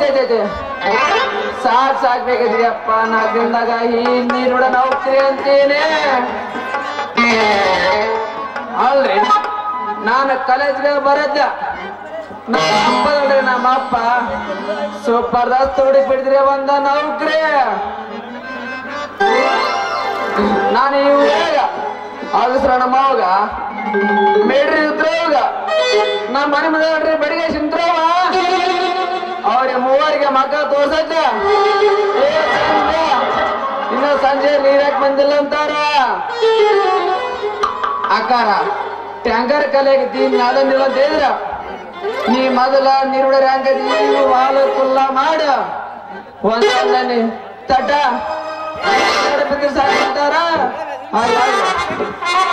ಐತೆ ಸಾಕ್ ಸಾಕ್ ಬೇಕಿದ್ರಿಯಪ್ಪ ನಾಲ್ಕು ದಿನದಾಗ ಈ ನೀರುಡ ನೌಕರಿ ಅಂತೀನಿ ಅಲ್ರಿ ನಾನು ಕಾಲೇಜ್ಗೆ ಬರದ್ದ ನಮ್ಮ ಅಪ್ಪ ನೋಡ್ರಿ ನಮ್ಮ ಅಪ್ಪ ಸೂಪರ್ ದಸ್ತ್ ಹುಡುಕ್ ಬಿಡಿದ್ರೆ ಒಂದ ನೌಕರಿ ನಾನು ಈ ಊರಾಗ ಆಗಸ್ರ ನಮ್ಮ ಮಾವಗ ಮೇಡ್ರಿ ಉದ್ರೋಗ ನಮ್ಮ ಮನೆ ಮುಂದೆ ನೋಡ್ರಿ ಬೆಳಿಗ್ಗೆ ಸಿಂತ್ರವ ಅವ್ರಿಗೆ ಮೂವರಿಗೆ ಮಕ್ಕ ತೋರ್ಸಜ್ಜ ಏ ಚಂದ್ರ, ಇನ್ನು ಸಂಜೆ ನೀರ್ಯಾಕ್ ಬಂದಿಲ್ಲ ಅಂತಾರ ಅಕ್ಕಾರ ಟ್ಯಾಂಕರ್ ಕಲೆಗೆ ದೀನ್ ಯಾವ್ದನ್ನಿಲ್ಲ ಅಂತ ಹೇಳಿದ್ರ ನೀ ಮೊದಲ ನೀರುಡ ಹ್ಯಾಂಗದಿ ಹಾಲು ಕುಲ್ಲ ಮಾಡ ಒಂದೊಂದನೆ ತಟ ಬಿದ್ದರೆ ಸಾಕು ಅಂತಾರ ಹಾಗೆ ಆಗ್ಲಿ.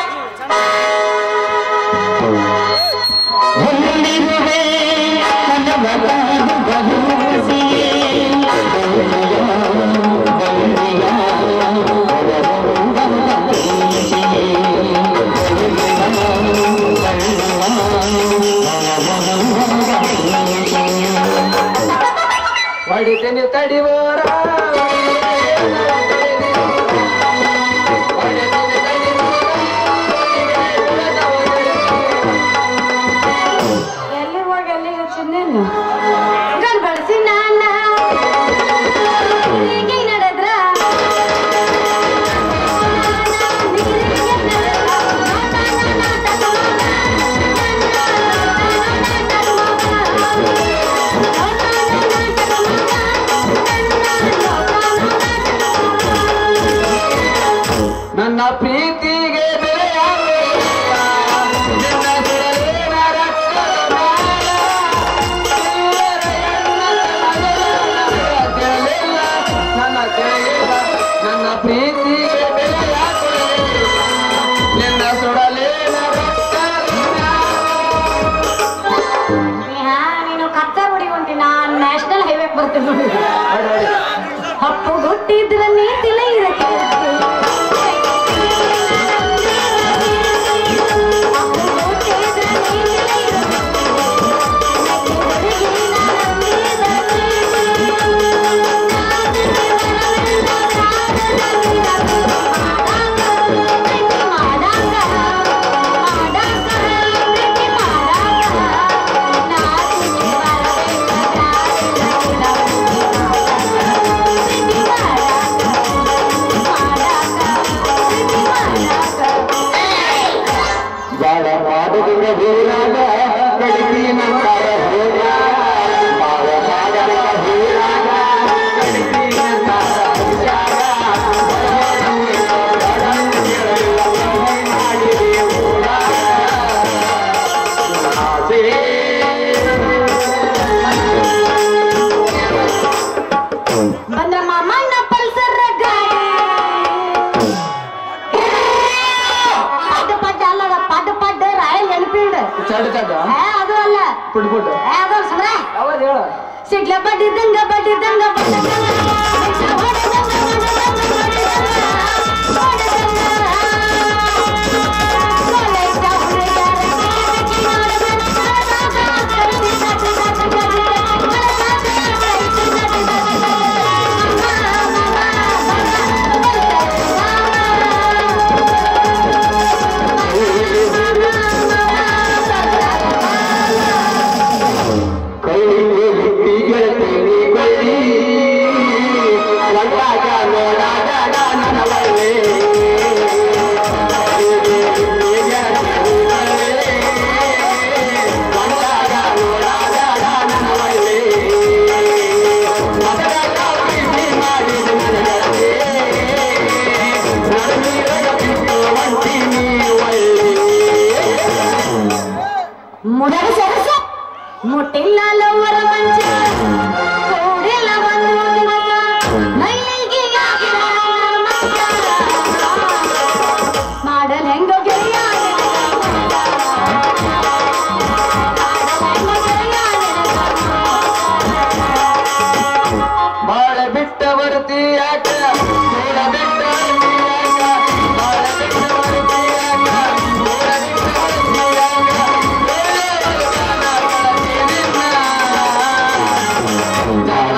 ಹೊಂದಿರುವೆ ಕನವಗಾದು ಬಹುಸಿಯೇ ಹೊಡಿತೀನಿ ತಡಿಬೋರ ಎಲ್ಲಿ ಹೋಗಿ ಎಲ್ಲಿ ಹಚ್ಚಿದ್ದೇನು ಗಂಡ್ ಬಳಸಿ ನಾನ ನೀರಿಗೆ ನಡೆದ್ರ ನನ್ನ ಪ್ರೀತಿಗೆ ಬೆಲೆ ಯಾರಿಲ್ಲ. ನಿನ್ನ ಸುರಲಿನ ರಕ್ತದ ಮಾಲ. ಚಿಲ್ಲರೆ ಎಣ್ಣದ ಮಗನ ತಿಳಿಲಿಲ್ಲ, ನನ್ನ ತಿಳಿಲಿಲ್ಲ. ನನ್ನ ಪ್ರೀತಿಗೆ ಬೆಲೆ ಯಾರಿಲ್ಲ. ನಿನ್ನ ಸುಡಲಿನ ರಕ್ತದ ನೇಹಾ, ನೀನು ಕಚ್ಚಾ ಗುಡಿ ಹೊಂಟಿ ನಾನ್ ನ್ಯಾಷನಲ್ ಹೈವೇ ಬರ್ತೀನಿ ನೋಡಿ ಮಾಲ. ಹಪ್ಪು ಹುಟ್ಟಿದ್ರ ನೀತಿಲ ಇರಕ್ಕೆ ಬಾಳ ಮಾಡುವುದ ಹೂರಾಗ ಕಡಿಪಿನ ತರ ಹೋಗ ಬಾಳ ಮಾಡದ ಹೂರಾಗ ಕಡಿಪಿನ ತರ ಹುಷಾರ ಬಂದ್ರ ಮಾಮಣ್ಣ ಪಲ್ಸರ್ ಗಾಡಿ ಪಡ್ಡ ಪಡ್ಡ ಅಲ್ಲದ ಪಡ್ಡ ಪಡ್ಡ ರಾಯಲ್ ಎನ್ಫೀಲ್ಡ್ ಚಡ್ ಚಡ್ ಏ ಅದು ಅಲ್ಲ ಪುಡ್ ಪುಡ್ ಏ ಅದು ಸುಮ್ರ ಯಾವಾಗ ಹೇಳ ಸಿಡ್ಲ ಬಡ್ಡಿದ್ದಂಗ ಬಡ್ಡಿದ್ದಂಗ ಬಡ್ಡಿದ್ದಂಗ ಕೈಗೆ ಹುಟ್ಟಿ ಗೆಳತೀನಿ ಕೊಳ್ಳಿ ಒಳಗ ನೋಡಾಗ ನನ್ನ ಒಳ್ಳೆ ಮುಡಗ ಸರಸ ಮುಟ್ಟಿಲ್ಲ ಲವ್ವರ ಮಂಚ ಕೂಡಿಲ್ಲ ಒಂದು ದಿವಸ ಮೈಲಿಗೆ ಆಗಿಲ್ಲ ಮಂಚ. ಮಾಡಲ್ ಹೆಂಗೋ ಗೆಳೆಯ ಬಾಳ ಬಿಟ್ಟ ಬರ್ತಿ ಯಾಕ ನೋಡ ಬಿಟ್ಟ ಬರ್ತಿ ಯಾಕ ಬಾಳ ಬಿಟ್ಟ ಬರ್ತಿ ಯಾಕ ನೋಡ ಬಿಟ್ಟ ಬರ್ತಿ ಯಾಕ ಏ, ಬಲಗಾಲ ಗೆಳತಿ ನಿನ್ನ.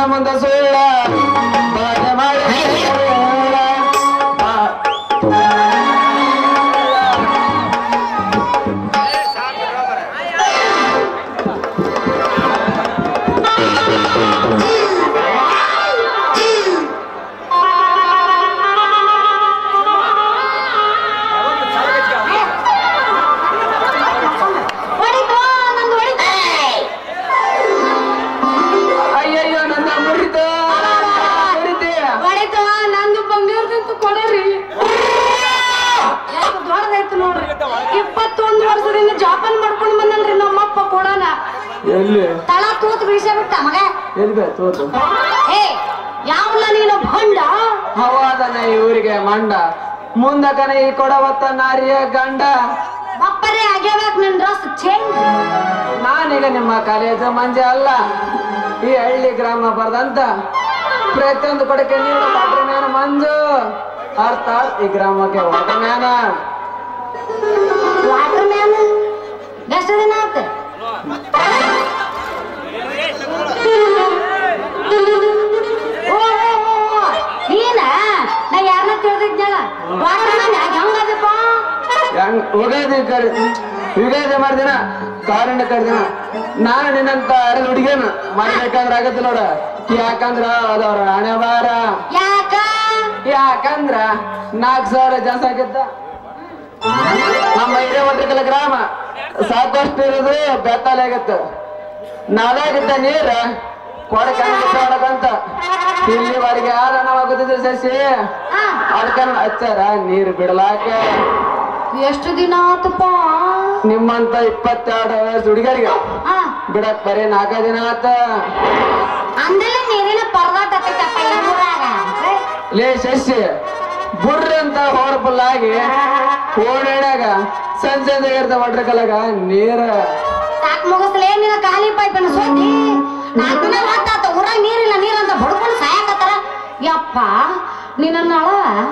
ಮುಂದ ಸುಳ್ಳ ಬಾಧೆ ಮಾಡಿ ಹೊಡಿತು ನಂದು ಹೊಡಿತು ಅಯ್ಯಯ್ಯೋ ನನ್ನ ಮುರಿತ ಮುರಿತೆ ಹೊಡಿತು ನಂದು ಬಂಗಾರದಂತ ಕೊಡರಿ ಎಷ್ಟು ದೊಡ್ಡದೈತು ನೋಡ್ರಿ ಇಪ್ಪತ್ತೊಂದು ವರ್ಷದಿಂದ ಜಾಪಾನ್ ಮಾಡ್ಕೊಂಡು ಬಂದನ್ರಿ ನಮ್ಮಪ್ಪ ಕೊಡೋಣ ಎಲ್ಲಿ ತಳ ತೂತ್ ಬೀಸ ಬಿಟ್ಟ ಮಗ ಎಲ್ಲಿ ಬೇ ತೋತು ಏ ಯಾವಲ್ಲ ನೀನು ಭಂಡ ಹವಾದನ ಈ ಊರಿಗೆ ಮಂಡ ಮುಂದಕನ ಈ ಕೊಡವತ್ತ ನಾರಿಯ ಗಂಡ ಬಪ್ಪರೇ ಆಗ್ಯಾಬೇಕು ನಿನ್ ಡ್ರೆಸ್ ಚೇಂಜ್ ನಾನೀಗ ನಿಮ್ಮ ಕಾಲೇಜು ಮಂಜೆ ಅಲ್ಲ ಈ ಹಳ್ಳಿ ಗ್ರಾಮ ಬರ್ದಂತ ಪ್ರತಿಯೊಂದು ಕೊಡಕ್ಕೆ ನೀನು ವಾಟರ್ ಮ್ಯಾನ ಮಂಜು ಅರ್ಥಾತ್ ಈ ಗ್ರಾಮಕ್ಕೆ ವಾಟರ್ ಮ್ಯಾನ ವಾಟರ್ ಮ್ಯಾನ್ ಎಷ್ಟು ದಿನ ಆತ ಓ, ಓ, ಓ, ಓ, ನೀನ ನಾ ಯಾರನ್ನ ತಿಳಿದಿದ್ನಲ್ಲ ವಾಟರ್ ಮ್ಯಾನ್ ಹೆಂಗದಪ್ಪ ಹೆಂಗ್ ಉಗಾದಿ ಕರಿ ಯುಗಾದಿ ಮಾಡ್ದಿನ ಕಾರಣ ಕರ್ದಿನ ನಾನು ನಿನ್ನಂತ ಅರಲ್ ಹುಡುಗೇನ ಮಾಡ್ಬೇಕಂದ್ರ ಆಗತ್ತೆ ನೋಡ ಯಾಕಂದ್ರ ಅದವ್ರ ಹಣೆ ಬಾರ ಯಾಕ ಯಾಕಂದ್ರ ನಾಲ್ಕು ಸಾವಿರ ಜನಸಂಖ್ಯೆ ನಮ್ಮ ಹಿರೇ ಒಂಟ್ರಿಕಲ ಗ್ರಾಮ ಸಾಕಷ್ಟು ಇರೋದು ಬೆತ್ತಲೆ ಆಗತ್ತ ನಾದಾಗಿದ್ದ ನೀರ ಕೊಡಕಂತ ಇಲ್ಲಿವರೆಗೆ ಆರಣವಾಗುತ್ತಿದ್ದು ಸಸಿ ಆ, ಅದಕ್ಕ ಹಚ್ಚಾರ ನೀರು ಬಿಡಲಾಕ ಎಷ್ಟು ದಿನ ಆತಪ್ಪ ನಿಮ್ಮಂತ ಇಪ್ಪತ್ತೆರಡು ವಯಸ್ಸು ಹುಡುಗರಿಗೆ ಆ, ಬಿಡಕ್ ಬರೀ ನಾಲ್ಕ ದಿನ ಆತ ಅಂದಲೇ ನೀರಿನ ಪರದಾಟ ಆಕೈತಪ್ಪ ಈ ಊರಾಗ ಲೇ ಶಶಿ ಬುರ್ರ ಅಂತ ಹೊರಪಲ್ಲಾಗಿ ಓಡಾಡ್ಯಾಗ ಸಂಜೆ ಇರ್ತಾವ ಒಡ್ರಕಲಾಗ ನೀರ ಸಾಕ್ ಮುಗಿಸ್ಲೇ ನಿನ್ನ ಖಾಲಿ ಪೈಪಿನ ಸುದ್ದಿ ನಾಲ್ಕು ದಿನ ಹೊತ್ತಾತ ಊರಾಗ ನೀರಿಲ್ಲ ನೀರಂತ ಬಡ್ಕೊಂಡು ಸಾಯಕತ್ತಾರ ಯಪ್ಪ ನಿನ್ನ ನಳ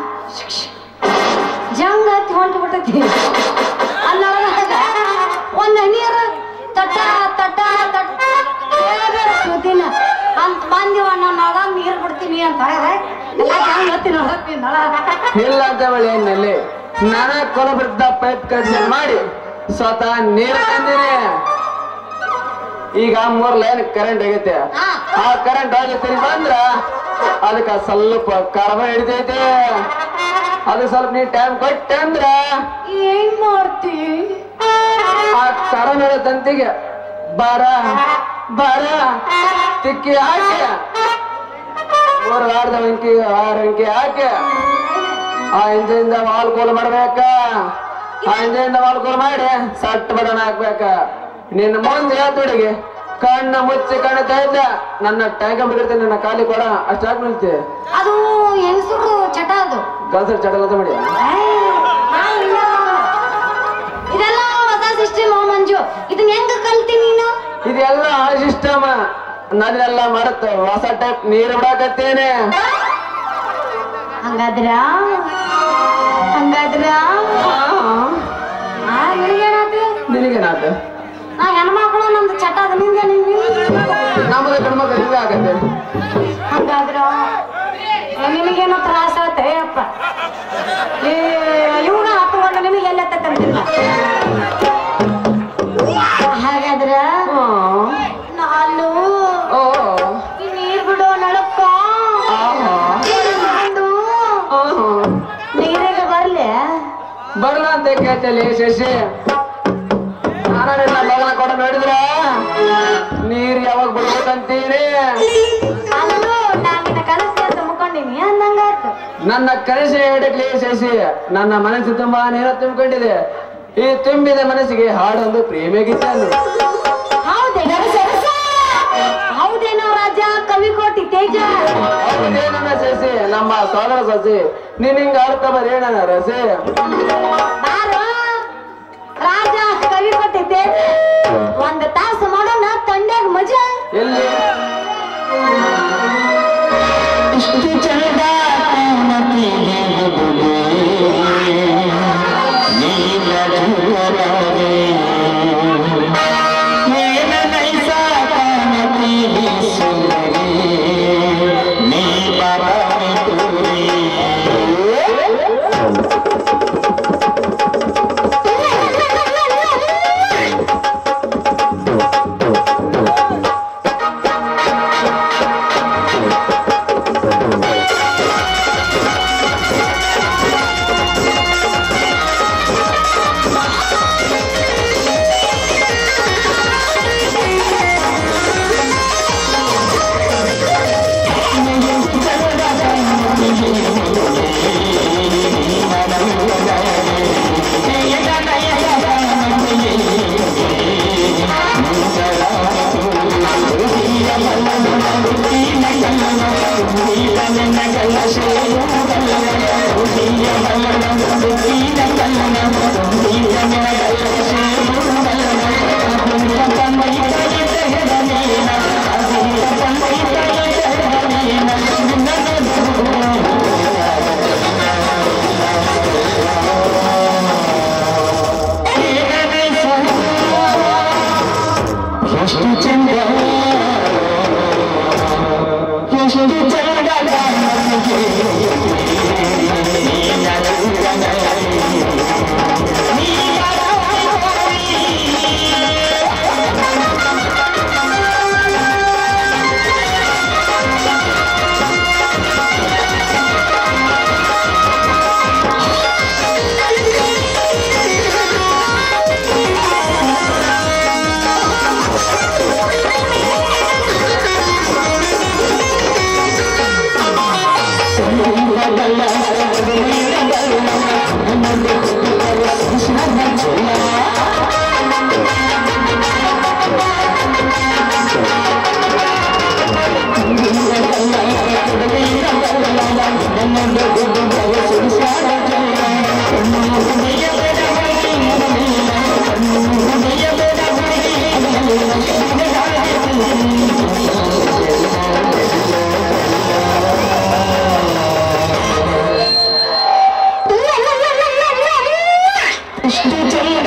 ಜಂಗ ಹತ್ತಿ ಹೊಂಟು ಬಿಟ್ಟೈತಿ ಅನ್ನೊಳಗ ಒಂದ್ ನೀರು ತಟ್ಟ ತಟ್ಟ ತಟ್ಟ ಸುದ್ದಿನ ಅಂತ ಬಂದಿವ ನನ್ನ ನಳ ನೀರ್ ಬಿಡ್ತೀನಿ ಅಂತ ಹೇಳಿದ್ರೆ ಎಲ್ಲ ಜಂಗ ಹತ್ತಿ ನೋಡತ್ತೀನಿ ನಳ ಇಲ್ಲ ಅಂತ ಹೇಳಿ ಏನಲ್ಲಿ ನಾನ ಕೊಲ ಬಿದ್ದ ಪೈಪ್ ಕನೆಕ್ಷನ್ ಮಾಡಿ ಸ್ವತಃ ನೀರು ತಂದಿನಿ ಈಗ ಮೂರ್ ಲೈನ್ ಕರೆಂಟ್ ಆಗೈತೆ ಹಾ ಆ ಕರೆಂಟ್ ಹೋಗಿ ಬಂದ್ರ ಅದಕ್ಕ ಸ್ವಲ್ಪ ಕರ್ಮ ಹಿಡಿತೈತೆ ಅದಕ್ಕೆ ಸ್ವಲ್ಪ ನೀ ಟೈಮ್ ಕೊಟ್ಟೆ ಅಂದ್ರ ಏನ್ ಮಾಡ್ತಿ ಆ ಕರಮೇಳ ತಂತಿಗೆ ಬಾರ ಬಾರ ತಿಕ್ಕಿ ಹಾಕಿ ಮೂರು ವಾರದ ಅಂಕಿ ಆರು ಅಂಕಿ ಹಾಕಿ ಆ ಇಂಜಿನಿಂದ ವಾಲ್ ಕೋಲ್ ಮಾಡ್ಬೇಕ ಆ ಇಂಜಿನಿಂದ ವಾಲ್ ಕೋಲ್ ಮಾಡಿ ಸಟ್ ಬಟನ್ ಹಾಕ್ಬೇಕ ನಿನ್ನ ಮುಂದೆ ಹುಡುಗಿ ಕಣ್ಣು ಮುಚ್ಚಿ ಕಾಣ್ತಾ ಇದ್ದ ನನ್ನ ಟ್ಯಾಂಕ್ ಬಿಟ್ಟಿರ್ತೀನಿ ನನ್ನ ಖಾಲಿ ಕೊಡ ಅಷ್ಟು ಹಾಕಿ ನಿಲ್ತಿ ಅದು ಹೆಂಗಸರು ಚಟ ಅದು ಕಲ್ಸರ್ ಚಟಲತ ಮಾಡಿ ಇದೆಲ್ಲ ಹೊಸ ಸಿಸ್ಟಮ್ ಮಂಜು ಇದನ್ನ ಹೆಂಗ ಕಲ್ತಿ ನೀನು ಇದೆಲ್ಲ ಆ ಸಿಸ್ಟಮ್ ನಾನೆಲ್ಲ ಮಾಡತ್ತ ಹೊಸ ಟೈಪ್ ನೀರು ಬಿಡಾಕತ್ತೇನೆ ಹಂಗಾದ್ರ ಹಂಗಾದ್ರ ಆ ನಿನಗೇನಾತು ನಿನಗೇನಾತ ನಾ ಹೆಣ್ಮಕ್ಳು ನಮ್ದು ಚಟ ಅದ ನಿಂದ ನಿಂಗೆ ನಮ್ಮದು ಗಂಡ್ಮಕ್ಳು ಹಿಂಗೆ ಆಗತ್ತೆ ಹಂಗಾದ್ರ ನಿನಗೇನೋ ತ್ರಾಸ ಆತೆ ಅಪ್ಪ ಏ ಇವ್ನ ಹತ್ಕೊಂಡು ನಿನಗೆ ಎಲ್ಲ ತಂದಿಲ್ಲ ಹಾಗಾದ್ರ ನಾನು ಓ ಈ ನೀರ್ ಬಿಡೋ ನಳಕ್ಕ ಆಹಾ ಬಂದು ಆಹಾ. ನೀರಿಗೆ ಬರ್ಲಿ ಬರಲ್ಲ ಅಂತ ಕೇಳ್ತೇಲಿ ಶಶಿ ನಾನು ನಿನ್ನ ಮಗನ ಕೊಡ ನೋಡಿದ್ರ ನೀರ್ ಯಾವಾಗ ಬಿಡ್ಬೇಕಂತೀರಿ ಅಂದು ನಾನಿನ ಕನಸು ತುಂಬಿಕೊಂಡಿನಿ ಅಂದಂಗಾಯ್ತು ನನ್ನ ಕನಸು ಹೇಳಕ್ಲಿ ಶಶಿ ನನ್ನ ಮನಸ್ಸು ತುಂಬಾ ನೀರ ತುಂಬಿಕೊಂಡಿದೆ ಈ ತುಂಬಿದ ಮನಸ್ಸಿಗೆ ಹಾಡೊಂದು ಪ್ರೇಮ ಗೀತೆ ಅಂದ್ರು ಹೌದೇನೋ ಸರಸ ಹೌದೇನೋ ರಾಜ ಕವಿ ಕೋಟಿ ತೇಜ ಹೌದೇನಮ್ಮ ಶಶಿ ನಮ್ಮ ಸೋದರ ಸಸಿ ನೀನ್ ಹಿಂಗ ಆಡ್ತಾ ಬರೇಣ ರಸಿ ಬಾರೋ ರಾಜ ಕವಿ ಕೋಟಿ ತೇಜ ಒಂದ್ ತಾಸು ಮಾಡೋಣ ತಂಡ್ಯಾಗ ಮಜಾ ಎಲ್ಲಿ ಇಷ್ಟು ಚಂದ ಕಾಣತಿ ಹೇಳುವುದೇ ನೀಲ ಜುವಲಾರೆ ನೀಲ ನೈಸ ಕಾಣತಿ ಸುಂದರಿ ಎಷ್ಟು ಚಂದ ಎಷ್ಟು ಚಂದ ಎಷ್ಟು ಚಂದ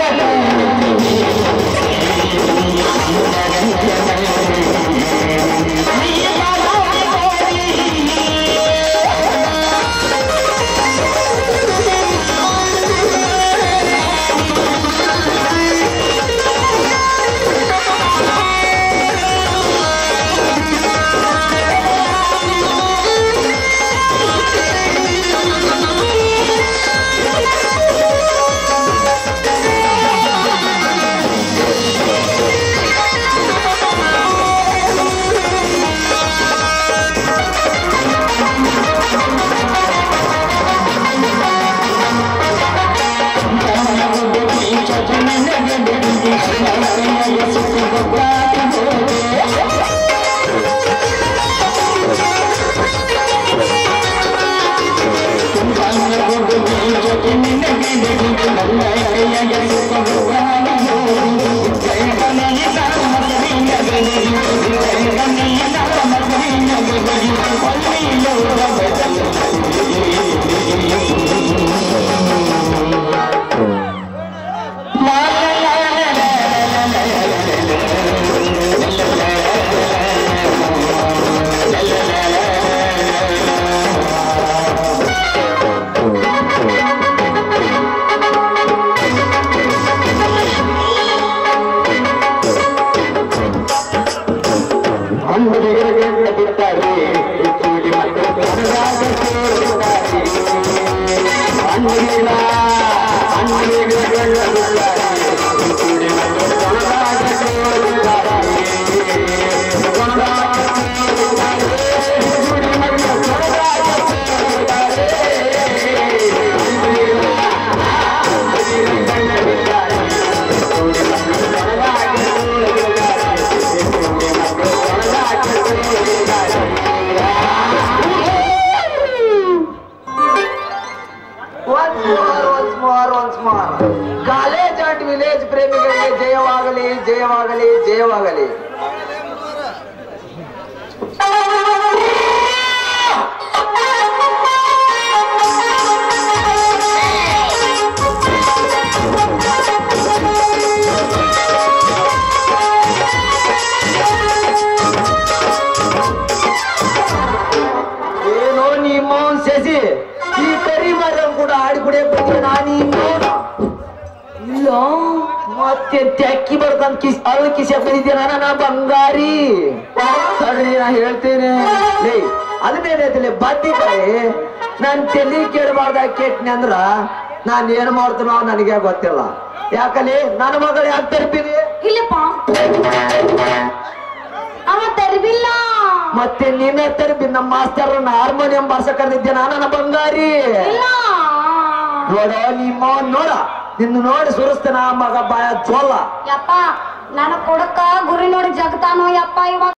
ಅಂಗಡಿಗಳಿಗೆ ಬಿಡ್ತಾರೆ ಚೂಡಿ ಮಕ್ಕಳು ಕನಗಾಗ ಸೇರುತ್ತಾರೆ ಅಂಗಡಿಗಳ ಅಂಗಡಿಗಳಿಗೆ ಬಿಡ್ತಾರೆ ಚೂಡಿ ಮಕ್ಕಳು ಕನಗಾಗ ಸೇರುತ್ತಾರೆ ಕನಗಾಗ ಸೇರುತ್ತಾರೆ ಚೂಡಿ ಮಕ್ಕಳು ಕನಗಾಗ ಸೇರುತ್ತಾರೆ ಅಂಗಡಿಗಳ ಬಿಡ್ತಾರೆ ಚೂಡಿ ಮಕ್ಕಳು ಕನಗಾಗ ಸೇರುತ್ತಾರೆ ಚೂಡಿ ಮಕ್ಕಳು ಕನಗಾಗ ಸೇರುತ್ತಾರೆ once more once more once more college and village ಪ್ರೇಮಿಗಳಿಗೆ ಜಯವಾಗಲಿ ಜಯವಾಗಲಿ ಜಯವಾಗಲಿ ಏನೋ ನಿಮ್ಮ ಸೆಸಿ ಈ ಕರಿ ಮರ ಕೂಡ ಆಡಿ ಕುಡಿಯಕ್ ಬಂದ್ರೆ ನಾನು ಇನ್ನೋನು ಇಲ್ಲ ಮತ್ತೆ ತೆಕ್ಕಿ ಬರ್ತಾನ ಕಿಸ್ ಅಳು ಕಿಸಿ ಬಂದಿದ್ದೇನ ನಾ ಬಂಗಾರಿ ತಡ್ರಿ ನಾ ಹೇಳ್ತೇನೆ ಲೇ ಅದನ್ನೇನೈತಿಲ್ಲ ಬದ್ನಿಕಾಯಿ ನಾನ್ ತಲೆ ಕೇಳಬಾರ್ದ ಕೆಟ್ನಿ ಅಂದ್ರ ನಾನ್ ಏನ್ ಮಾಡ್ತೀನೋ ನನಗೆ ಗೊತ್ತಿಲ್ಲ ಯಾಕಲ್ಲಿ ನನ್ನ ಮಗಳು ಯಾಕೆ ತರ್ಪಿದೆ ಇಲ್ಲಪ್ಪ ಅವ ತರಬಿಲ್ಲ ಮತ್ತೆ ನೀನೇ ತರ್ಬಿ ನಮ್ಮ ಮಾಸ್ತರ್ ಹಾರ್ಮೋನಿಯಂ ಬಾರ್ಸ ಕರೆದಿದ್ದೆ ನನ್ನ ಬಂಗಾರಿ ಇಲ್ಲ ನೋಡ ನಿಮ್ಮ ನೋಡ ನಿನ್ನ ನೋಡಿ ಸುರಿಸ್ತೇನ ಮಗ ಬಾಯ ಜೋಲ ಯಪ್ಪ ನನ್ನ ಕೊಡಕ ಗುರಿ ನೋಡಿ ಜಗತಾನೋ ಯಪ್ಪ ಇವ